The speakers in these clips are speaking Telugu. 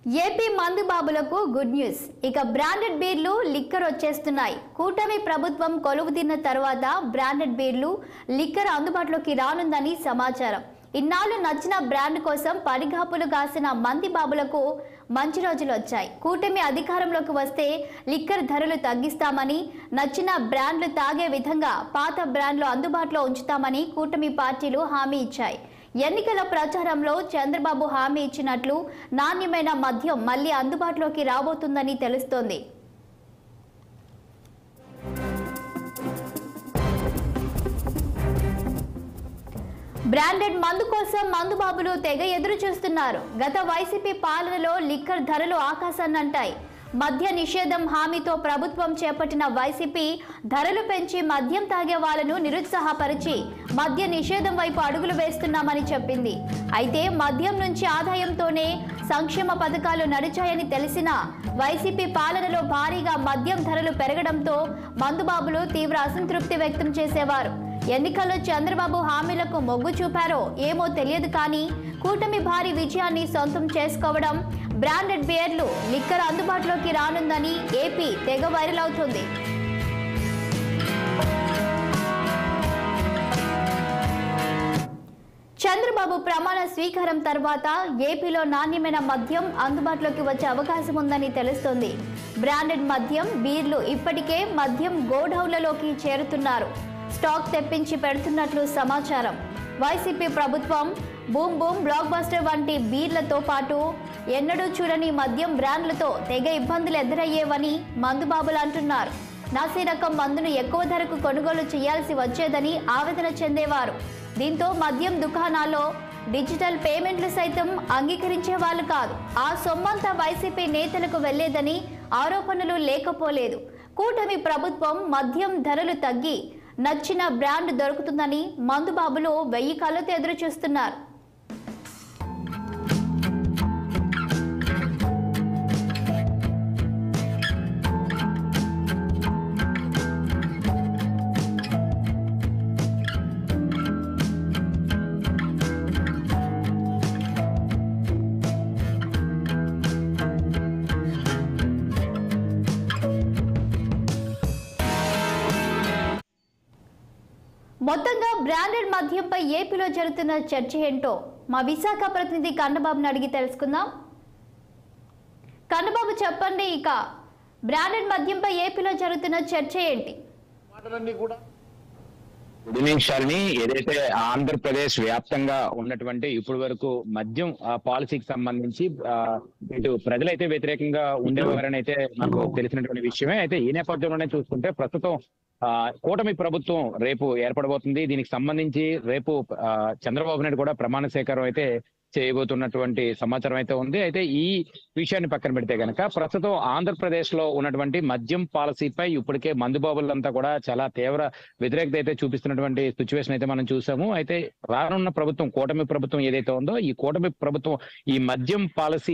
ఏపీ మందు బాబులకు గుడ్ న్యూస్ ఇక బ్రాండెడ్ బీర్లు లిక్కర్ వచ్చేస్తున్నాయి కూటమి ప్రభుత్వం కొలువు తిన్న తర్వాత బ్రాండెడ్ బీర్లు లిక్కర్ అందుబాటులోకి రానుందని సమాచారం ఇన్నాళ్ళు నచ్చిన బ్రాండ్ కోసం పడిగాపులు కాసిన మంది బాబులకు మంచి రోజులు వచ్చాయి కూటమి అధికారంలోకి వస్తే లిక్కర్ ధరలు తగ్గిస్తామని నచ్చిన బ్రాండ్లు తాగే విధంగా పాత బ్రాండ్లు అందుబాటులో ఉంచుతామని కూటమి పార్టీలు హామీ ఇచ్చాయి ఎన్నికల ప్రచారంలో చంద్రబాబు హామీ ఇచ్చినట్లు నాణ్యమైన మద్యం మళ్లీ అందుబాటులోకి రాబోతుందని తెలుస్తోంది బ్రాండెడ్ మందు కోసం మందు బాబులు తెగ ఎదురు చూస్తున్నారు గత వైసీపీ పాలనలో లిక్కర్ ధరలు ఆకాశాన్నంటాయి మద్య నిషేధం హామీతో ప్రభుత్వం చేపట్టిన వైసీపీ ధరలు పెంచి మద్యం తాగే వాళ్లను నిరుత్సాహపరిచి మద్య నిషేధం వైపు అడుగులు వేస్తున్నామని చెప్పింది అయితే మద్యం నుంచి ఆదాయంతోనే సంక్షేమ పథకాలు నడిచాయని తెలిసినా వైసీపీ పాలనలో భారీగా మద్యం ధరలు పెరగడంతో మందుబాబులు తీవ్ర అసంతృప్తి వ్యక్తం చేసేవారు ఎన్నికల్లో చంద్రబాబు హామీలకు మొగ్గు చూపారో ఏమో తెలియదు కానీ కూటమి భారీ విజయాన్ని సొంతం చేసుకోవడం బ్రాండెడ్ బియర్లు లిక్కర్ అందుబాటులోకి రానుందని ఏపీ తెగ వైరల్ అవుతుంది చంద్రబాబు ప్రమాణ స్వీకారం తర్వాత ఏపీలో నాణ్యమైన మద్యం అందుబాటులోకి వచ్చే అవకాశం ఉందని తెలుస్తోంది బ్రాండెడ్ మద్యం బీర్లు ఇప్పటికే మద్యం గోడౌన్లలోకి చేరుతున్నారు స్టాక్ తెప్పించి పెడుతున్నట్లు సమాచారం వైసీపీ ప్రభుత్వం బూమ్ బూమ్ బ్లాక్ బస్టర్ వంటి బీర్లతో పాటు ఎన్నడూ చూడని మద్యం బ్రాండ్లతో తెగ ఇబ్బందులు ఎదురయ్యేవని మందుబాబులు అంటున్నారు నాసీ రకం మందును ఎక్కువ ధరకు కొనుగోలు చేయాల్సి వచ్చేదని ఆవేదన చెందేవారు దీంతో మద్యం దుకాణాల్లో డిజిటల్ పేమెంట్లు సైతం అంగీకరించే వాళ్ళు కాదు ఆ సొమ్మంతా వైసీపీ నేతలకు వెళ్లేదని ఆరోపణలు లేకపోలేదు కూటమి ప్రభుత్వం మద్యం ధరలు తగ్గి నచ్చిన బ్రాండ్ దొరుకుతుందని మందుబాబులు వెయ్యి కళ్ళతో ఎదురు చూస్తున్నారు మొత్తంగా బ్రాండెడ్ మద్యంపై ఏపీలో జరుగుతున్న చర్చ ఏంటో మా విశాఖ ప్రతినిధి కన్నబాబుని అడిగి తెలుసుకుందాం కన్నబాబు చెప్పండి ఇక బ్రాండెడ్ మద్యంపై ఏపీలో జరుగుతున్న చర్చ ఏంటి మాటలన్నీ కూడా గుడ్ ఈవినింగ్ షాలిని ఏదైతే ఆంధ్రప్రదేశ్ వ్యాప్తంగా ఉన్నటువంటి ఇప్పటి వరకు మద్యం ఆ, పాలసీకి సంబంధించి ఆ, ఇటు ప్రజలైతే వ్యతిరేకంగా ఉండేవారని అయితే మనకు తెలిసినటువంటి విషయమే అయితే ఈ నేపథ్యంలోనే చూసుకుంటే ప్రస్తుతం ఆ, కూటమి ప్రభుత్వం రేపు ఏర్పడబోతుంది దీనికి సంబంధించి రేపు ఆ, చంద్రబాబు నాయుడు కూడా ప్రమాణ స్వీకారం అయితే చేయబోతున్నటువంటి సమాచారం అయితే ఉంది అయితే ఈ విషయాన్ని పక్కన పెడితే గనక ప్రస్తుతం ఆంధ్రప్రదేశ్ లో ఉన్నటువంటి మద్యం పాలసీపై ఇప్పటికే మందుబాబులంతా కూడా చాలా తీవ్ర వ్యతిరేకత అయితే చూపిస్తున్నటువంటి సిచ్యువేషన్ అయితే మనం చూసాము అయితే రానున్న ప్రభుత్వం కూటమి ప్రభుత్వం ఏదైతే ఉందో ఈ కూటమి ప్రభుత్వం ఈ మద్యం పాలసీ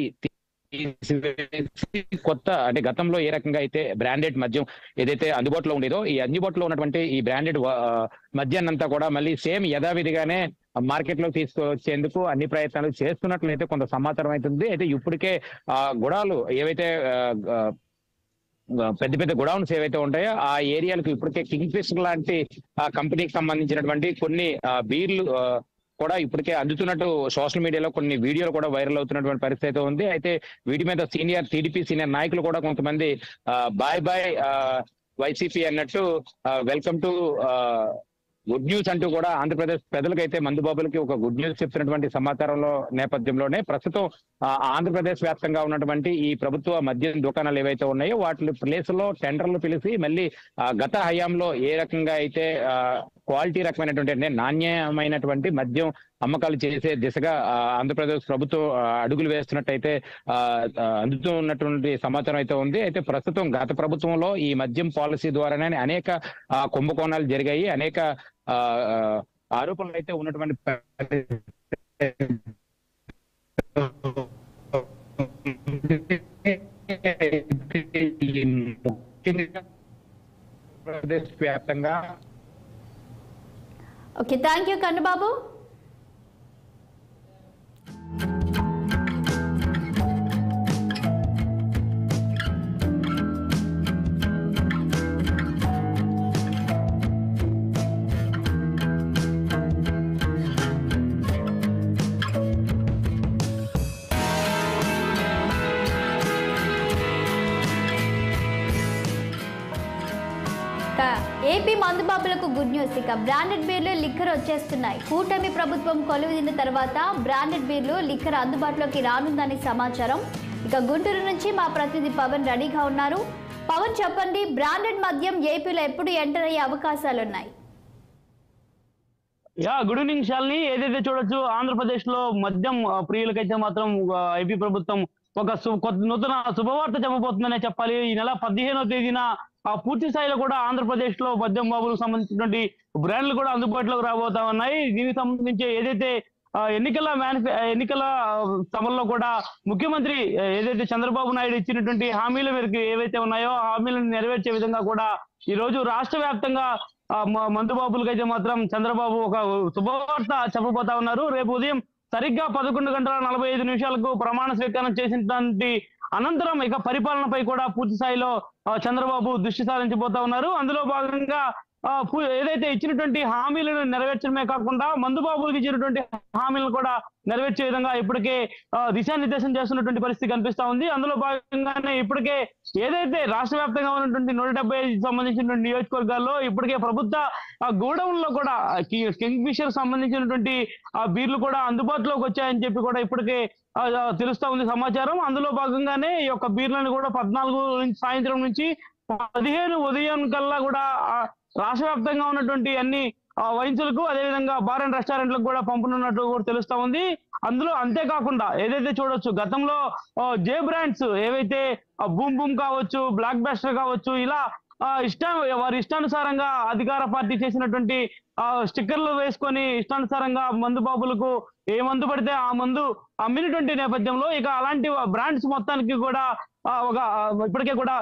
తీసివేసి కొత్త అంటే గతంలో ఏ రకంగా అయితే బ్రాండెడ్ మద్యం ఏదైతే అందుబాటులో ఉండేదో ఈ అందుబాటులో ఉన్నటువంటి ఈ బ్రాండెడ్ మద్యాన్ని అంతా కూడా మళ్ళీ సేమ్ యథావిధిగానే మార్కెట్ లో తీసుకొచ్చేందుకు అన్ని ప్రయత్నాలు చేస్తున్నట్లయితే కొంత సమాచారం అవుతుంది అయితే ఇప్పటికే ఆ గుడాలు ఏవైతే ఆ, ఆ, పెద్ద పెద్ద గొడౌన్స్ ఏవైతే ఉంటాయో ఆ ఏరియాలకు ఇప్పటికే కింగ్ ఫిషర్ లాంటి ఆ కంపెనీకి సంబంధించినటువంటి కొన్ని ఆ, బీర్లు ఆ, కూడా ఇప్పటికే అందుతున్నట్టు సోషల్ మీడియాలో కొన్ని వీడియోలు కూడా వైరల్ అవుతున్నటువంటి పరిస్థితి అయితే ఉంది అయితే వీటి మీద సీనియర్ టీడీపీ సీనియర్ నాయకులు కూడా కొంతమంది బాయ్ బాయ్ వైసీపీ అన్నట్టు వెల్కమ్ టు గుడ్ న్యూస్ అంటూ కూడా ఆంధ్రప్రదేశ్ ప్రజలకైతే మందుబాబులకి ఒక గుడ్ న్యూస్ చెప్తున్నటువంటి సమాచారంలో నేపథ్యంలోనే ప్రస్తుతం ఆ, ఆంధ్రప్రదేశ్ వ్యాప్తంగా ఉన్నటువంటి ఈ ప్రభుత్వ మద్యం దుకాణాలు ఏవైతే ఉన్నాయో వాటి ప్లేస్ లో టెండర్లు పిలిచి మళ్ళీ ఆ, గత హయాంలో ఏ రకంగా అయితే ఆ, క్వాలిటీ రకమైనటువంటి అంటే నాణ్యమైనటువంటి మద్యం అమ్మకాలు చేసే దిశగా ఆ, ఆంధ్రప్రదేశ్ ప్రభుత్వం ఆ, అడుగులు వేస్తున్నట్టయితే ఆ, ఆ, అందుతున్నటువంటి సమాచారం అయితే ఉంది అయితే ప్రస్తుతం గత ప్రభుత్వంలో ఈ మద్యం పాలసీ ద్వారానే అనేక ఆ, కుంభకోణాలు జరిగాయి అనేక ఆ, ఆ, ఆరోపణలు అయితే ఉన్నటువంటి ముఖ్యంగా ఆంధ్రప్రదేశ్ వ్యాప్తంగా okay thank you Kannababu AP మందుబాబులకు good news ఇక బ్రాండెడ్ బీర్లు లిక్కర్ వచ్చేస్తున్నాయి కూటమి ప్రభుత్వం కొలువుదిన తర్వాత బ్రాండెడ్ బీర్లు లిక్కర్ అందుబాటులోకి రానుందని సమాచారం ఇక గుంటూరు నుంచి మా ప్రతినిధి పవన్ రెడీగా ఉన్నారు పవన్ చెప్పండి బ్రాండెడ్ మద్యం ఏపీలో ఎప్పుడు ఎంటర్ అయ్యే అవకాశాలున్నాయి యా గుడ్ ఈవినింగ్ శాలిని ఏదైతే చూడొచ్చు ఆంధ్రప్రదేశ్ లో మద్యం ఆ, ప్రియులకైతే మాత్రం ఆ, ఏపీ ప్రభుత్వం ఒక సు- కొత్త నూతన శుభవార్త చెప్పబోతుందనే చెప్పాలి ఈ నెల పదిహేనో తేదీన ఆ పూర్తి స్థాయిలో కూడా ఆంధ్రప్రదేశ్ లో మద్యం బాబులకు సంబంధించినటువంటి బ్రాండ్లు కూడా అందుబాటులోకి రాబోతా ఉన్నాయి దీనికి సంబంధించి ఏదైతే ఆ, ఎన్నికల మేనిఫె ఎన్నికల ఆ, సభల్లో కూడా ముఖ్యమంత్రి ఆ, ఏదైతే చంద్రబాబు నాయుడు ఇచ్చినటువంటి హామీల మేరకు ఏవైతే ఉన్నాయో ఆ హామీలను నెరవేర్చే విధంగా కూడా ఈ రోజు రాష్ట్ర వ్యాప్తంగా ఆ, మ- మందుబాబులకి అయితే మాత్రం చంద్రబాబు ఒక శుభవార్త చెప్పబోతా ఉన్నారు రేపు ఉదయం సరిగ్గా పదకొండు గంటల నలభై ఐదు నిమిషాలకు ప్రమాణ స్వీకారం చేసినటువంటి అనంతరం ఇక పరిపాలనపై కూడా పూర్తి స్థాయిలో ఆ, చంద్రబాబు దృష్టి సారించబోతా ఉన్నారు అందులో భాగంగా ఆ, పు- ఏదైతే ఇచ్చినటువంటి హామీలను నెరవేర్చడమే కాకుండా మందుబాబులకు ఇచ్చినటువంటి హామీలను కూడా నెరవేర్చే విధంగా ఇప్పటికే ఆ, దిశానిర్దేశం చేస్తున్నటువంటి పరిస్థితి కనిపిస్తా ఉంది అందులో భాగంగానే ఇప్పటికే ఏదైతే రాష్ట్ర వ్యాప్తంగా ఉన్నటువంటి నూట డెబ్బై సంబంధించినటువంటి నియోజకవర్గాల్లో ఇప్పటికే ప్రభుత్వ ఆ గోడౌన్ లో కూడా కింగ్ ఫిషర్ సంబంధించినటువంటి ఆ బీర్లు కూడా అందుబాటులోకి వచ్చాయని చెప్పి కూడా ఇప్పటికే ఆ, ఆ, తెలుస్తా ఉంది సమాచారం అందులో భాగంగానే ఈ యొక్క బీర్లను కూడా పద్నాలుగు నుంచి సాయంత్రం నుంచి పదిహేను ఉదయం కల్లా కూడా ఆ, రాష్ట్ర వ్యాప్తంగా ఉన్నటువంటి అన్ని ఆ, వైన్సులకు అదేవిధంగా బార్ అండ్ రెస్టారెంట్లకు కూడా పంపనున్నట్టు కూడా తెలుస్తా ఉంది అందులో అంతేకాకుండా ఏదైతే చూడొచ్చు గతంలో ఆ, జే బ్రాండ్స్ ఏవైతే ఆ, బూమ్ బూమ్ కావచ్చు బ్లాక్ బస్టర్ కావచ్చు ఇలా ఆ, ఇష్టం వారి ఇష్టానుసారంగా అధికార పార్టీ చేసినటువంటి ఆ స్టిక్కర్లు వేసుకొని ఇష్టానుసారంగా మందు బాబులకు ఏ మందు పడితే ఆ మందు అమ్మినటువంటి నేపథ్యంలో ఇక అలాంటి బ్రాండ్స్ మొత్తానికి కూడా ఆ, ఒక ఆ, ఇప్పటికే కూడా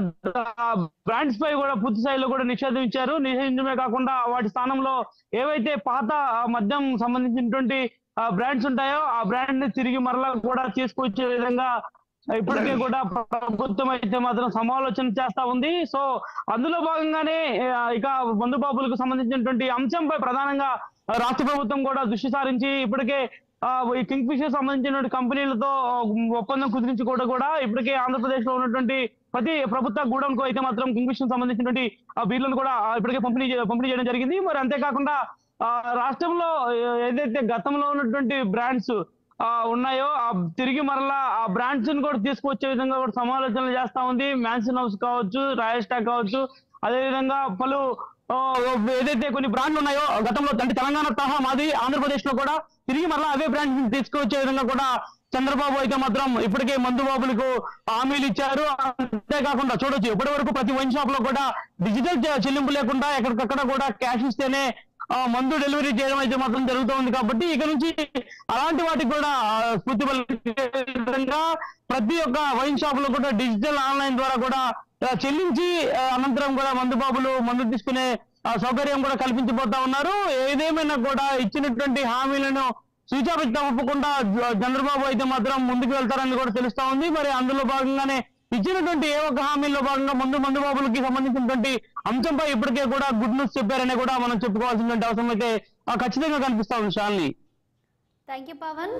బ్రాండ్స్ పై కూడా పూర్తి స్థాయిలో కూడా నిషేధించారు నిషేధించడమే కాకుండా వాటి స్థానంలో ఏవైతే పాత ఆ, మద్యం సంబంధించినటువంటి బ్రాండ్స్ ఉంటాయో ఆ బ్రాండ్ ని తిరిగి మరలా కూడా తీసుకొచ్చే విధంగా ఇప్పటికే కూడా ప్రభుత్వం అయితే మాత్రం సమాలోచన చేస్తా ఉంది సో అందులో భాగంగానే ఆ, ఇక మందుబాబులకు సంబంధించినటువంటి అంశంపై ప్రధానంగా ఆ, రాష్ట్ర ప్రభుత్వం కూడా దృష్టి సారించి ఇప్పటికే ఆ, ఈ కింగ్ ఫిషర్ సంబంధించిన కంపెనీలతో ఆ, ఒప్పందం కుదిరించి కూడా కూడా ఇప్పటికే ఆంధ్రప్రదేశ్ లో ఉన్నటువంటి ప్రతి ప్రభుత్వ గూడెం కు అయితే మాత్రం కింగ్ ఫిషర్ సంబంధించినటువంటి ఆ బీర్లను కూడా ఆ, ఇప్పటికే పంపిణీ చే- పంపిణీ చేయడం జరిగింది మరి అంతేకాకుండా ఆ, రాష్ట్రంలో ఏ- ఏదైతే గతంలో ఉన్నటువంటి బ్రాండ్స్ ఆ ఉన్నాయో ఆ తిరిగి మరలా ఆ బ్రాండ్స్ ని కూడా తీసుకొచ్చే విధంగా కూడా సమాలోచనలు చేస్తా ఉంది మ్యాన్సన్ హౌస్ కావచ్చు రాయల్ స్టాక్ కావచ్చు అదే విధంగా పలు ఆ, ఏదైతే కొన్ని బ్రాండ్లు ఉన్నాయో గతంలో అంటే తెలంగాణ తరహా మాది ఆంధ్రప్రదేశ్ లో కూడా తిరిగి మరలా అవే బ్రాండ్స్ తీసుకొచ్చే విధంగా కూడా చంద్రబాబు అయితే మాత్రం ఇప్పటికే మందు బాబులకు హామీలు ఇచ్చారు అంతేకాకుండా చూడొచ్చు ఇప్పటి వరకు ప్రతి వైన్ షాప్ లో కూడా డిజిటల్ చె- చెల్లింపు లేకుండా ఎక్కడికక్కడ కూడా క్యాష్ ఇస్తేనే ఆ, మందు డెలివరీ చేయడం అయితే మాత్రం జరుగుతోంది కాబట్టి ఇక నుంచి అలాంటి వాటికి కూడా ఆ, స్ఫూర్తి పలికే విధంగా ప్రతి ఒక్క వైన్ షాప్ లో కూడా డిజిటల్ ఆన్లైన్ ద్వారా కూడా ఆ, చెల్లించి ఆ, అనంతరం కూడా మందు బాబులు మందు తీసుకునే ఆ, సౌకర్యం కూడా కల్పించబోతా ఉన్నారు ఏదేమైనా కూడా ఇచ్చినటువంటి హామీలను స్విచ్ తప్పకుండా జ- చంద్రబాబు అయితే మాత్రం ముందుకు వెళ్తారని కూడా తెలుస్తా ఉంది మరి అందులో భాగంగానే ఇచ్చినటువంటి ఏ ఒక్క హామీల్లో భాగంగా ముందు మందు బాబులకి సంబంధించినటువంటి అంశంపై ఇప్పటికే కూడా గుడ్ న్యూస్ చెప్పారని కూడా మనం చెప్పుకోవాల్సినటువంటి అవసరం అయితే ఆ, ఖచ్చితంగా కనిపిస్తా ఉంది షాల్ని thank you Pawan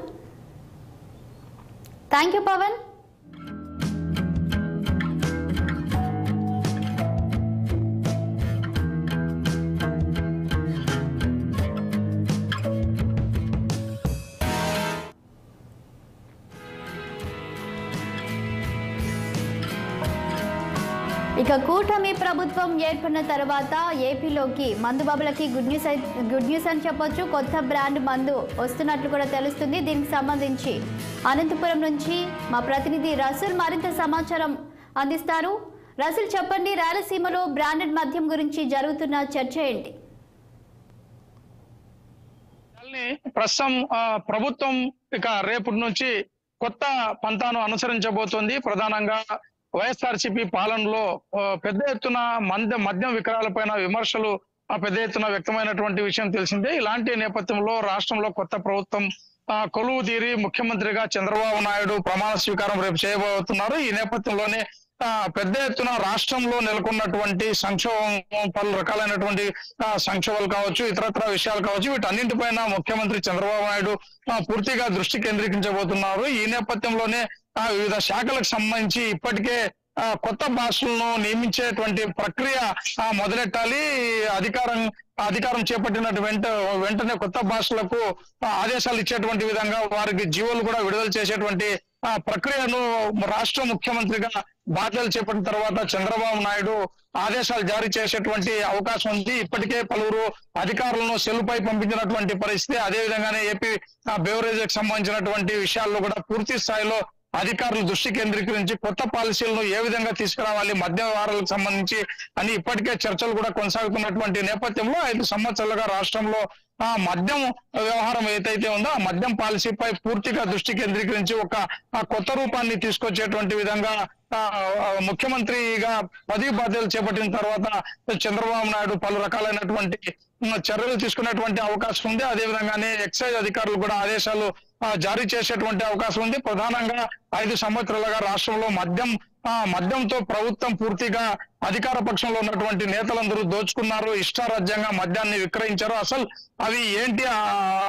thank you Pawan ఇక కూటమి ప్రభుత్వం ఏర్పడిన తర్వాత ఏపీలోకి మందుబాబులకి గుడ్ న్యూస్ అయి- గుడ్ న్యూస్ అని చెప్పొచ్చు కొత్త బ్రాండ్ మందు వస్తున్నట్లు కూడా తెలుస్తుంది దీనికి సంబంధించి అనంతపురం నుంచి మా ప్రతినిధి రసూల్ మరింత సమాచారం అందిస్తారు రసూల్ చెప్పండి రాయలసీమలో బ్రాండెడ్ మద్యం గురించి జరుగుతున్న చర్చ ఏంటి దాన్ని ప్రస్తుతం ఆ, ప్రభుత్వం ఇక రేపటి నుంచి కొత్త పంతాను అనుసరించబోతోంది ప్రధానంగా వైఎస్ఆర్సీపీ పాలనలో ఆ, పెద్ద ఎత్తున మంద మద్యం విక్రయాలపైన విమర్శలు ఆ, పెద్ద ఎత్తున వ్యక్తమైనటువంటి విషయం తెలిసిందే ఇలాంటి నేపథ్యంలో రాష్ట్రంలో కొత్త ప్రభుత్వం ఆ, కొలువు తీరి ముఖ్యమంత్రిగా చంద్రబాబు నాయుడు ప్రమాణ స్వీకారం రేపు చేయబోతున్నారు ఈ నేపథ్యంలోనే ఆ, పెద్ద ఎత్తున రాష్ట్రంలో నెలకొన్నటువంటి సంక్షోభం పలు రకాలైనటువంటి ఆ, సంక్షోభాలు కావచ్చు ఇతరత్ర విషయాలు కావచ్చు వీటన్నింటిపైన ముఖ్యమంత్రి చంద్రబాబు నాయుడు ఆ, పూర్తిగా దృష్టి కేంద్రీకరించబోతున్నారు ఈ నేపథ్యంలోనే ఆ, వివిధ శాఖలకు సంబంధించి ఇప్పటికే ఆ, కొత్త భాషలను నియమించేటువంటి ప్రక్రియ ఆ, మొదలెట్టాలి అధికారం అధికారం చేపట్టినట్టు వెంట వెంటనే కొత్త భాషలకు ఆ, ఆదేశాలు ఇచ్చేటువంటి విధంగా వారికి జీవోలు కూడా విడుదల చేసేటువంటి ఆ ప్రక్రియను రాష్ట్ర ముఖ్యమంత్రిగా బాధ్యతలు చేపట్టిన తర్వాత చంద్రబాబు నాయుడు ఆదేశాలు జారీ చేసేటువంటి అవకాశం ఉంది ఇప్పటికే పలువురు అధికారులను సెల్లుపై పంపించినటువంటి పరిస్థితి అదే విధంగానే ఏపీ బెవరేజ్ కి సంబంధించినటువంటి విషయాల్లో కూడా పూర్తి స్థాయిలో అధికారులు దృష్టి కేంద్రీకరించి కొత్త పాలసీలను ఏ విధంగా తీసుకురావాలి మద్య వ్యవహారాలకు సంబంధించి అని ఇప్పటికే చర్చలు కూడా కొనసాగుతున్నటువంటి నేపథ్యంలో ఐదు సంవత్సరాలుగా రాష్ట్రంలో ఆ మద్యం వ్యవహారం ఏదైతే ఉందో ఆ మద్యం పాలసీపై పూర్తిగా దృష్టి కేంద్రీకరించి ఒక ఆ కొత్త రూపాన్ని తీసుకొచ్చేటువంటి విధంగా ఆ, ఆ, ముఖ్యమంత్రిగా పదవి బాధ్యతలు చేపట్టిన తర్వాత చంద్రబాబు నాయుడు పలు రకాలైనటువంటి ఉమ్, చర్యలు తీసుకునేటువంటి అవకాశం ఉంది అదే విధంగానే ఎక్సైజ్ అధికారులు కూడా ఆదేశాలు ఆ, జారీ చేసేటువంటి అవకాశం ఉంది ప్రధానంగా ఐదు సంవత్సరాలుగా రాష్ట్రంలో మద్యం ఆ మద్యంతో ప్రభుత్వం పూర్తిగా అధికార పక్షంలో ఉన్నటువంటి నేతలందరూ దోచుకున్నారు ఇష్టారాజ్యంగా మద్యాన్ని విక్రయించారు అసలు అవి ఏంటి ఆ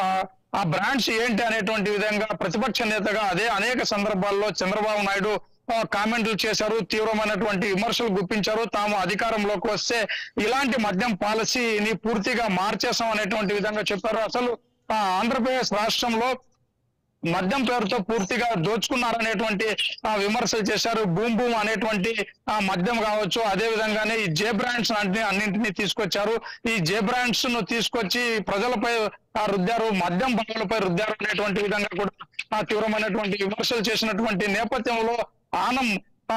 ఆ బ్రాండ్స్ ఏంటి అనేటువంటి విధంగా ప్రతిపక్ష నేతగా అదే అనేక సందర్భాల్లో చంద్రబాబు నాయుడు ఆ, కామెంట్లు చేశారు తీవ్రమైనటువంటి విమర్శలు గుప్పించారు తాము అధికారంలోకి వస్తే ఇలాంటి మద్యం పాలసీని పూర్తిగా మార్చేసాం అనేటువంటి విధంగా చెప్పారు అసలు ఆ, ఆంధ్రప్రదేశ్ రాష్ట్రంలో మద్యం పేరుతో పూర్తిగా దోచుకున్నారనేటువంటి ఆ, విమర్శలు చేశారు బూమ్ బూమ్ అనేటువంటి ఆ, మద్యం కావచ్చు అదే విధంగానే ఈ జే బ్రాండ్స్ అన్ని అన్నింటినీ తీసుకొచ్చారు ఈ జే బ్రాండ్స్ ను తీసుకొచ్చి ప్రజలపై ఆ, రుద్దారు మద్యం బావులపై రుద్దారు అనేటువంటి విధంగా కూడా ఆ, తీవ్రమైనటువంటి విమర్శలు చేసినటువంటి నేపథ్యంలో ఆనం ఆ,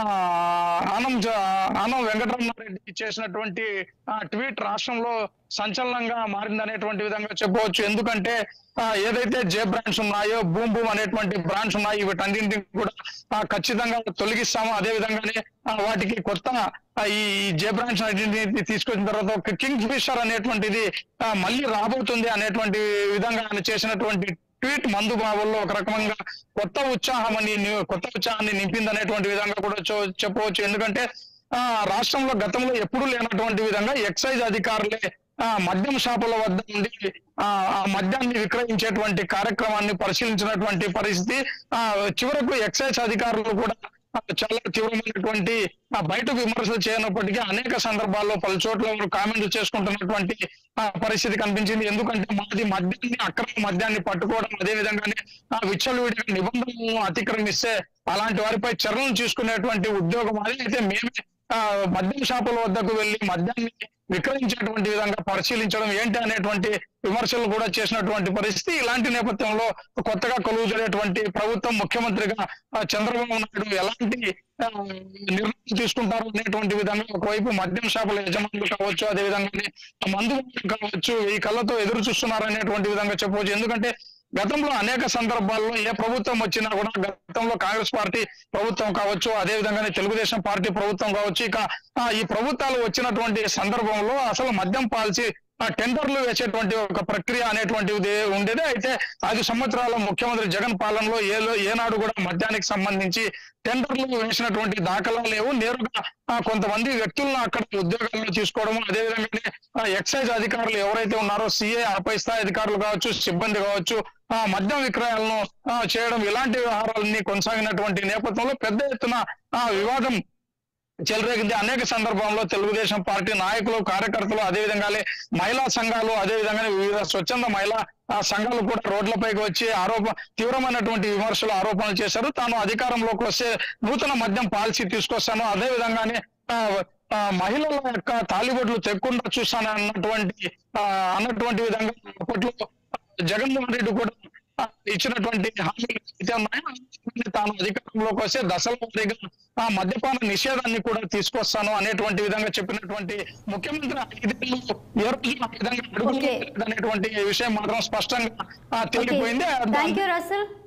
ఆనం జ- ఆనం వెంకటరమణారెడ్డి చేసినటువంటి ఆ, ట్వీట్ రాష్ట్రంలో సంచలనంగా మారిందనేటువంటి విధంగా చెప్పవచ్చు ఎందుకంటే ఆ, ఏదైతే జే బ్రాండ్స్ ఉన్నాయో బూమ్ బూమ్ అనేటువంటి బ్రాండ్స్ ఉన్నాయి వీటన్నింటిని కూడా ఆ, ఖచ్చితంగా తొలగిస్తాము అదే విధంగానే ఆ, వాటికి కొత్త ఆ, ఈ జే బ్రాండ్స్ అన్నింటిని తీసుకొచ్చిన తర్వాత ఒక కింగ్ ఫిషర్ అనేటువంటిది ఆ, మళ్ళీ రాబోతుంది అనేటువంటి విధంగా ఆయన చేసినటువంటి ట్వీట్ మందు బావుల్లో ఒక రకంగా కొత్త ఉత్సాహం అని కొత్త ఉత్సాహాన్ని నింపింది అనేటువంటి విధంగా కూడా చో- చెప్పవచ్చు ఎందుకంటే ఆ రాష్ట్రంలో గతంలో ఎప్పుడూ లేనటువంటి విధంగా ఎక్సైజ్ అధికారులే ఆ మద్యం షాపుల వద్ద ఉండి ఆ ఆ మద్యాన్ని విక్రయించేటువంటి కార్యక్రమాన్ని పరిశీలించినటువంటి పరిస్థితి ఆ చివరకు ఎక్సైజ్ అధికారులు కూడా ఆ, చాలా తీవ్రమైనటువంటి ఆ, బయట విమర్శలు చేయనప్పటికీ అనేక సందర్భాల్లో పలు చోట్ల వారు కామెంట్లు చేసుకుంటున్నటువంటి ఆ, పరిస్థితి కనిపించింది ఎందుకంటే మాది మద్యాన్ని అక్రమ మద్యాన్ని పట్టుకోవడం అదే విధంగానే ఆ విచ్చలవిడిగా నిబంధనలను అతిక్రమిస్తే అలాంటి వారిపై చర్యలు తీసుకునేటువంటి ఉద్యోగం అది అయితే మేమే ఆ, మద్యం షాపుల వద్దకు వెళ్లి మద్యాన్ని విక్రయించేటువంటి విధంగా పరిశీలించడం ఏంటి అనేటువంటి విమర్శలు కూడా చేసినటువంటి పరిస్థితి ఇలాంటి నేపథ్యంలో కొత్తగా కొలువు జరిగేటువంటి ప్రభుత్వం ముఖ్యమంత్రిగా ఆ, చంద్రబాబు నాయుడు ఎలాంటి ఆ, నిర్ణయం తీసుకుంటారు అనేటువంటి విధంగా ఒకవైపు మద్యం షాపుల యజమానులు కావచ్చు అదే విధంగానే మందు బాబులు కావచ్చు ఈ కళ్ళతో ఎదురు చూస్తున్నారు అనేటువంటి విధంగా చెప్పవచ్చు ఎందుకంటే గతంలో అనేక సందర్భాల్లో ఏ ప్రభుత్వం వచ్చినా కూడా గతంలో కాంగ్రెస్ పార్టీ ప్రభుత్వం కావచ్చు అదే విధంగానే తెలుగుదేశం పార్టీ ప్రభుత్వం కావచ్చు ఇక ఆ, ఈ ప్రభుత్వాలు వచ్చినటువంటి సందర్భంలో అసలు మద్యం పాలసీ ఆ టెండర్లు వేసేటువంటి ఒక ప్రక్రియ అనేటువంటిది ఉండేది అయితే ఐదు సంవత్సరాల ముఖ్యమంత్రి జగన్ పాలనలో ఏలో ఏనాడు కూడా మద్యానికి సంబంధించి టెండర్లు వేసినటువంటి దాఖలాలు లేవు నేరుగా ఆ, కొంతమంది వ్యక్తులను అక్కడ ఉద్యోగాల్లో తీసుకోవడం అదేవిధంగానే ఆ, ఎక్సైజ్ అధికారులు ఎవరైతే ఉన్నారో సిఏ ఆపై స్థాయి అధికారులు కావచ్చు సిబ్బంది కావచ్చు ఆ మద్యం విక్రయాలను ఆ, చేయడం ఇలాంటి వ్యవహారాలన్నీ కొనసాగినటువంటి నేపథ్యంలో పెద్ద ఎత్తున ఆ వివాదం చెలరేగింది అనేక సందర్భంలో తెలుగుదేశం పార్టీ నాయకులు కార్యకర్తలు అదేవిధంగానే మహిళా సంఘాలు అదేవిధంగానే వివిధ స్వచ్ఛంద మహిళా ఆ సంఘాలు కూడా రోడ్లపైకి వచ్చి ఆరోప తీవ్రమైనటువంటి విమర్శలు ఆరోపణలు చేశారు తాను అధికారంలోకి వస్తే నూతన మద్యం పాలసీ తీసుకొస్తాను అదే విధంగానే ఆ, ఆ, మహిళల యొక్క తాలిబొట్లు తెక్కకుండా చూస్తాను అన్నటువంటి ఆ, అన్నటువంటి విధంగా అప్పట్లో జగన్మోహన్ రెడ్డి కూడా ఆ, ఇచ్చినటువంటి హామీలు అయితే ఉన్నాయో అవన్నీ తాను అధికారంలోకి వస్తే దశల వారీగా ఆ మద్యపాన నిషేధాన్ని కూడా తీసుకొస్తాను అనేటువంటి విధంగా చెప్పినటువంటి ముఖ్యమంత్రి ఐదేళ్ళు ఏ రోజు ఆ విధంగా అడుగులు Okay. అనేటువంటి విషయం మాత్రం స్పష్టంగా ఆ, తేలిపోయింది థ్యాంక్ యూ రసల్